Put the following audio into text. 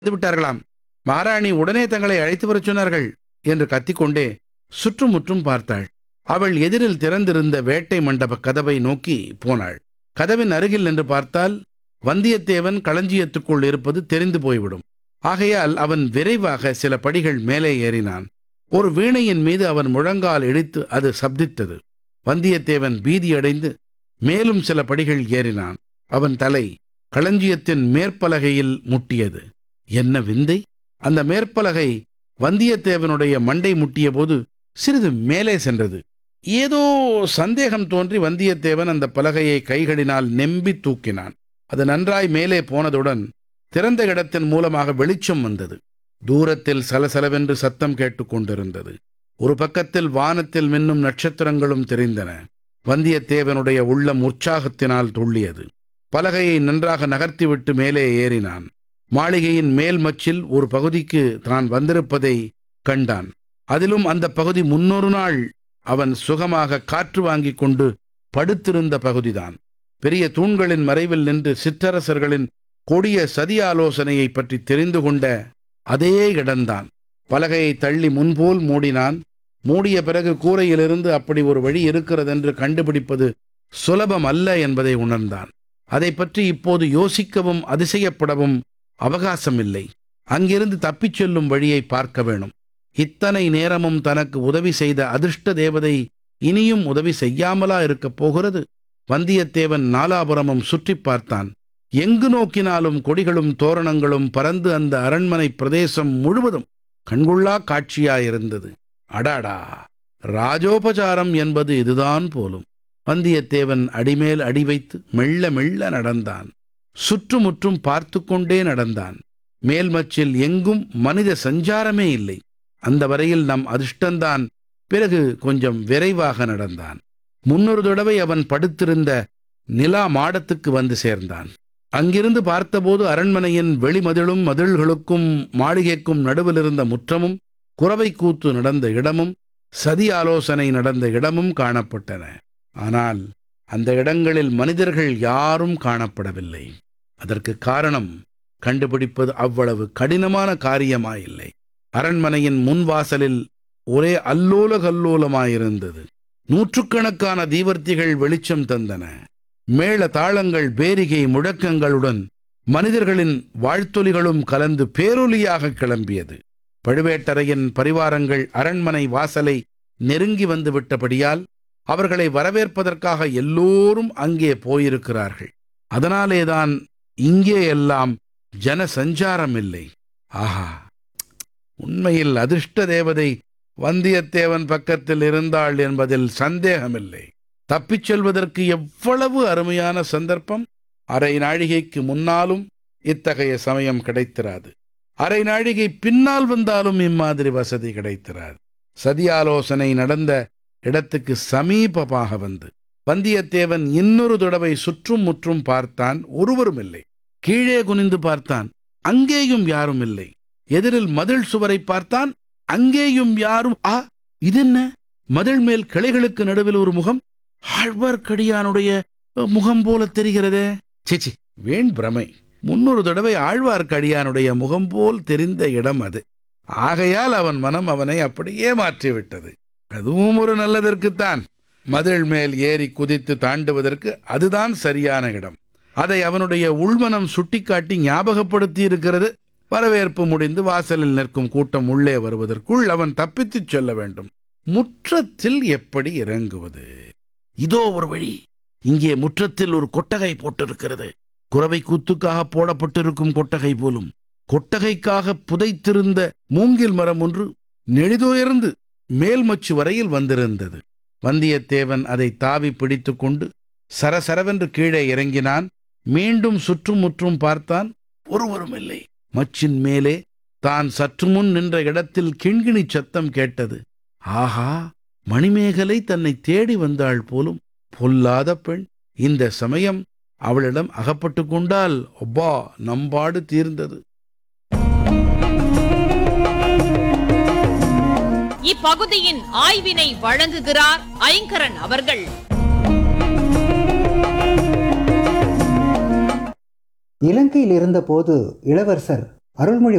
வந்து விட்டார்களாம் மகாராணி உடனே தங்களை அழைத்து வரச் சொன்னார்கள் என்று கத்திக்கொண்டே சுற்றுமுற்றும் பார்த்தாள் அவள் எதிரில் திறந்திருந்த வேட்டை மண்டப கதவை நோக்கி போனாள் கதவின் அருகில் நின்று பார்த்தால் வந்தியத்தேவன் களஞ்சியத்துக்குள் இருப்பது தெரிந்து போய்விடும் ஆகையால் அவன் விரைவாக சில படிகள் மேலே ஏறினான் ஒரு வீணையின் மீது அவன் முழங்கால் இடித்து அது சப்தித்தது வந்தியத்தேவன் பீதியடைந்து மேலும் சில படிகள் ஏறினான் அவன் தலை களஞ்சியத்தின் மேற்பலகையில் முட்டியது என்ன விந்தை அந்த மேற்பலகை வந்தியத்தேவனுடைய மண்டை முட்டிய போது சிறிது மேலே சென்றது ஏதோ சந்தேகம் தோன்றி வந்தியத்தேவன் அந்த பலகையை கைகளினால் நெம்பி தூக்கினான் அது நன்றாய் மேலே போனதுடன் திறந்த இடத்தின் மூலமாக வெளிச்சம் வந்தது தூரத்தில் சலசலவென்று சத்தம் கேட்டுக்கொண்டிருந்தது ஒரு பக்கத்தில் வானத்தில் மின்னும் நட்சத்திரங்களும் தெரிந்தன வந்தியத்தேவனுடைய உள்ளம் உற்சாகத்தினால் துள்ளியது பலகையை நன்றாக நகர்த்திவிட்டு மேலே ஏறினான் மாளிகையின் மேல் மச்சில் ஒரு பகுதிக்கு தான் வந்திருப்பதை கண்டான் அதிலும் அந்த பகுதி முன்னொரு நாள் அவன் சுகமாக காற்று வாங்கிக் கொண்டு படுத்திருந்த பகுதிதான் பெரிய தூண்களின் மறைவில் நின்று சிற்றரசர்களின் கொடிய சதி ஆலோசனையை பற்றி தெரிந்து கொண்ட அதே இடம்தான் பலகையை தள்ளி முன்போல் மூடினான் மூடிய பிறகு கூரையிலிருந்து அப்படி ஒரு வழி இருக்கிறதென்று கண்டுபிடிப்பது சுலபம் அல்ல என்பதை உணர்ந்தான் அதை பற்றி இப்போது யோசிக்கவும் அதிசயப்படவும் அவகாசம் இல்லை அங்கிருந்து தப்பிச் செல்லும் வழியை பார்க்க வேணும் இத்தனை நேரமும் தனக்கு உதவி செய்த அதிர்ஷ்ட தேவதை இனியும் உதவி செய்யாமலா இருக்கப் போகிறது வந்தியத்தேவன் நாலாபுரமும் சுற்றி பார்த்தான் எங்கு நோக்கினாலும் கொடிகளும் தோரணங்களும் பறந்து அந்த அரண்மனை பிரதேசம் முழுவதும் கண்கொள்ளா காட்சியாயிருந்தது அடாடா ராஜோபசாரம் என்பது இதுதான் போலும் வந்தியத்தேவன் அடிமேல் அடி வைத்து மெல்ல மெல்ல நடந்தான் சுற்றுமுற்றும் பார்த்து கொண்டே நடந்தான் மேல்மச்சில் எங்கும் மனித சஞ்சாரமே இல்லை அந்த வரையில் நம் அதிர்ஷ்டந்தான் பிறகு கொஞ்சம் விரைவாக நடந்தான் முன்னொரு தடவை அவன் படுத்திருந்த நிலா மாடத்துக்கு வந்து சேர்ந்தான் அங்கிருந்து பார்த்தபோது அரண்மனையின் வெளிமதிலும் மதில்களுக்கும் மாளிகைக்கும் நடுவில் இருந்த முற்றமும் குறவை கூத்து நடந்த இடமும் சதி ஆலோசனை நடந்த இடமும் காணப்பட்டன ஆனால் அந்த இடங்களில் மனிதர்கள் யாரும் காணப்படவில்லை அதற்கு காரணம் கண்டுபிடிப்பது அவ்வளவு கடினமான காரியமாயில்லை அரண்மனையின் முன்வாசலில் ஒரே அல்லோல கல்லோலமாயிருந்தது நூற்றுக்கணக்கான தீவர்த்திகள் வெளிச்சம் தந்தன மேள தாளங்கள் பேரிகை முழக்கங்களுடன் மனிதர்களின் வாழ்த்தொலிகளும் கலந்து பேரொலியாக கிளம்பியது பழுவேட்டரையின் பரிவாரங்கள் அரண்மனை வாசலை நெருங்கி வந்து விட்டபடியால் அவர்களை வரவேற்பதற்காக எல்லோரும் அங்கே போயிருக்கிறார்கள் அதனாலேதான் இங்கே எல்லாம் ஜன சஞ்சாரம் இல்லை ஆஹா உண்மையில் அதிர்ஷ்ட தேவதை வந்தியத்தேவன் பக்கத்தில் இருந்தாள் என்பதில் சந்தேகமில்லை தப்பிச் செல்வதற்கு எவ்வளவு அருமையான சந்தர்ப்பம் அரை நாழிகைக்கு முன்னாலும் இத்தகைய சமயம் கிடைத்திராது அரை நாழிகை பின்னால் வந்தாலும் இம்மாதிரி வசதி கிடைத்திராது சதி ஆலோசனை நடந்த இடத்துக்கு சமீபமாக வந்து வந்தியத்தேவன் இன்னொரு தடவை சுற்றும் முற்றும் பார்த்தான் ஒருவரும் இல்லை கீழே குனிந்து பார்த்தான் அங்கேயும் யாரும் இல்லை எதிரில் மதில் சுவரை பார்த்தான் அங்கேயும் யாரும் ஆ இதென்ன மதில் மேல் கிளைகளுக்கு நடுவில் ஒரு முகம் ஆழ்வார்க்கடியானுடைய முகம் போல தெரிகிறதே சிச்சி வேண் பிரமை முன்னொரு தடவை ஆழ்வார்க்கடியானுடைய முகம் போல் தெரிந்த இடம் அது ஆகையால் அவன் மனம் அவனை அப்படியே மாற்றிவிட்டது அதுவும் ஒரு நல்லதற்குத்தான் மதில் மேல் ஏறி குதித்து தாண்டுவதற்கு அதுதான் சரியான இடம் அதை அவனுடைய உள்மனம் சுட்டிக்காட்டி ஞாபகப்படுத்தி இருக்கிறது வரவேற்பு முடிந்து வாசலில் நிற்கும் கூட்டம் உள்ளே வருவதற்குள் அவன் தப்பித்துச் செல்ல வேண்டும் முற்றத்தில் எப்படி இறங்குவது இதோ ஒரு வழி இங்கே முற்றத்தில் ஒரு கொட்டகை போட்டிருக்கிறது குறவை கூத்துக்காக போடப்பட்டிருக்கும் கொட்டகை போலும் கொட்டகைக்காக புதைத்திருந்த மூங்கில் மரம் ஒன்று நெளிதுயர்ந்து மேல்மச்சு வரையில் வந்திருந்தது வந்தியத்தேவன் அதை தாவி பிடித்து கொண்டு சரசரவென்று கீழே இறங்கினான் மீண்டும் சுற்றும் முற்றும் பார்த்தான் ஒருவரும் இல்லை மச்சின் மேலே தான் சற்று முன் நின்ற இடத்தில் கிண்கிணி சத்தம் கேட்டது ஆஹா மணிமேகலை தன்னை தேடி வந்தாள் போலும் பொல்லாத பெண் இந்த சமயம் அவளிடம் அகப்பட்டு கொண்டால் ஒப்பா நம்பாடு தீர்ந்தது இப்பகுதியின் ஆய்வினை வழங்குகிறார் ஐங்கரன் அவர்கள் இலங்கையில் இருந்தபோது இளவரசர் அருள்மொழி